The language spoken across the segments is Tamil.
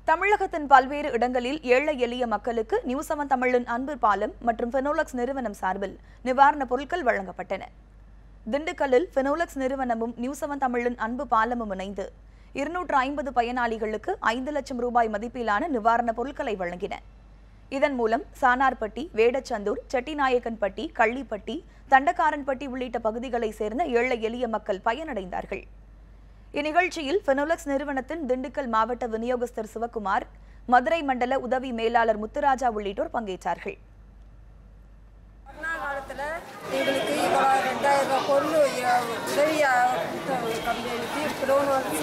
தமிழகத்தின் பல்வேறு இடங்களில் ஏழை எளிய மக்களுக்கு நியூஸ் செவன் தமிழின் அன்பு பாலம் மற்றும் ஃபெனோலக்ஸ் நிறுவனம் சார்பில் நிவாரணப் பொருட்கள் வழங்கப்பட்டன திண்டுக்கல்லில் ஃபெனோலக்ஸ் நிறுவனமும் நியூஸ் செவன் தமிழின் அன்பு பாலமும் இணைந்து இருநூற்று ஐம்பது பயனாளிகளுக்கு ஐந்து லட்சம் ரூபாய் மதிப்பிலான நிவாரணப் பொருட்களை வழங்கின இதன் மூலம் சானார்பட்டி வேடச்சந்தூர் செட்டிநாயக்கன்பட்டி கள்ளிப்பட்டி தண்டக்காரன்பட்டி உள்ளிட்ட பகுதிகளைச் சேர்ந்த ஏழை எளிய மக்கள் பயனடைந்தார்கள் இந்நிகழ்ச்சியில் ஃபெனோலக்ஸ் நிறுவனத்தின் திண்டுக்கல் மாவட்ட விநியோகஸ்தர் சிவக்குமார் மதுரை மண்டல உதவி மேலாளர் முத்துராஜா உள்ளிட்டோர் பங்கேற்றார்கள் கொரோனா காலத்தில் எங்களுக்கு இவ்வளோ ரெண்டாயிரம் ரூபாய் பொருள் எ- உதவியாக கொடுத்த கம்பெனிக்கு ப்ரோனோஸ்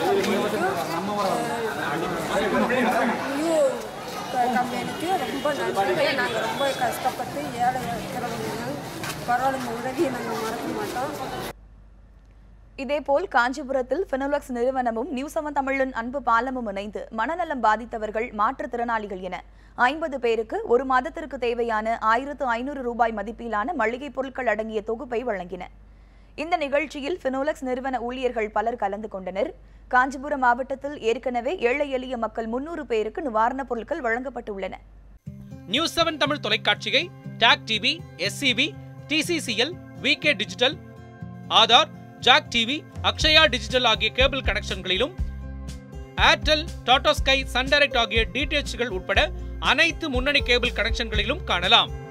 கம்பெனிக்கு நியூ கம்பெனிக்கு ரொம்ப நன்றி நாங்கள் ரொம்ப கஷ்டப்பட்டு ஏழை இருக்கிறவங்க பரவாயில்ல உதவியை நாங்கள் மறக்க மாட்டோம் இதேபோல் காஞ்சிபுரத்தில் ஃபினோலக்ஸ் நிறுவனமும் நியூஸ் செவன் தமிழின் அன்பு பாலமும் இணைந்து மனநலம் பாதித்தவர்கள் மாற்றுத்திறனாளிகள் என ஐம்பது பேருக்கு ஒரு மாதத்திற்கு தேவையான ஆயிரத்து ஐநூறு ரூபாய் மதிப்பிலான மளிகைப் பொருட்கள் அடங்கிய தொகுப்பை வழங்கின இந்த நிகழ்ச்சியில் ஃபினோலக்ஸ் நிறுவன ஊழியர்கள் பலர் கலந்து கொண்டனர் காஞ்சிபுரம் மாவட்டத்தில் ஏற்கனவே ஏழை எளிய மக்கள் முன்னூறு பேருக்கு நிவாரணப் பொருட்கள் வழங்கப்பட்டுள்ளன நியூஸ் செவன் தமிழ் தொலைக்காட்சியை talk TV SCV TCCL VK digital Aadhaar Jack TV Akshaya digital ஆகிய கேபிள் கனெக்ஷன்களிலும் Airtel Tata Sky Sun Direct ஆகிய டிடிஎச்கள் உட்பட அனைத்து முன்னணி கேபிள் கனெக்ஷன்களிலும் காணலாம்